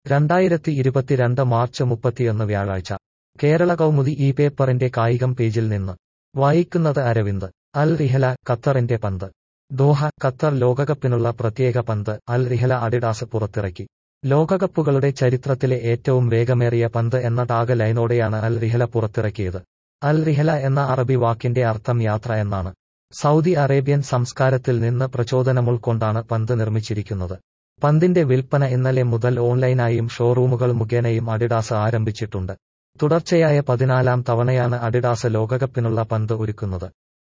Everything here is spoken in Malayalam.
രണ്ടായിരത്തി ഇരുപത്തിരണ്ട് മാർച്ച് മുപ്പത്തിയൊന്ന് വ്യാഴാഴ്ച കേരള കൗമുദി ഈ പേപ്പറിന്റെ കായികം പേജിൽ നിന്ന് വായിക്കുന്നത് അരവിന്ദ് അൽ റിഹല ഖത്തറിന്റെ പന്ത് ദോഹ ഖത്തർ ലോകകപ്പിനുള്ള പ്രത്യേക പന്ത് അൽ റിഹല അഡിഡാസ് പുറത്തിറക്കി ലോകകപ്പുകളുടെ ചരിത്രത്തിലെ ഏറ്റവും വേഗമേറിയ പന്ത് എന്ന ടാഗ് ലൈനോടെയാണ് അൽ റിഹല പുറത്തിറക്കിയത് അൽ റിഹല എന്ന അറബി വാക്കിന്റെ അർത്ഥം യാത്ര എന്നാണ് സൗദി അറേബ്യൻ സംസ്കാരത്തിൽ നിന്ന് പ്രചോദനമുൾക്കൊണ്ടാണ് പന്ത് നിർമ്മിച്ചിരിക്കുന്നത് പന്തിന്റെ വിൽപ്പന ഇന്നലെ മുതൽ ഓൺലൈനായും ഷോറൂമുകൾ മുഖേനയും അഡിഡാസ് ആരംഭിച്ചിട്ടുണ്ട് തുടർച്ചയായ പതിനാലാം തവണയാണ് അഡിഡാസ് ലോകകപ്പിനുള്ള പന്ത് ഒരുക്കുന്നത്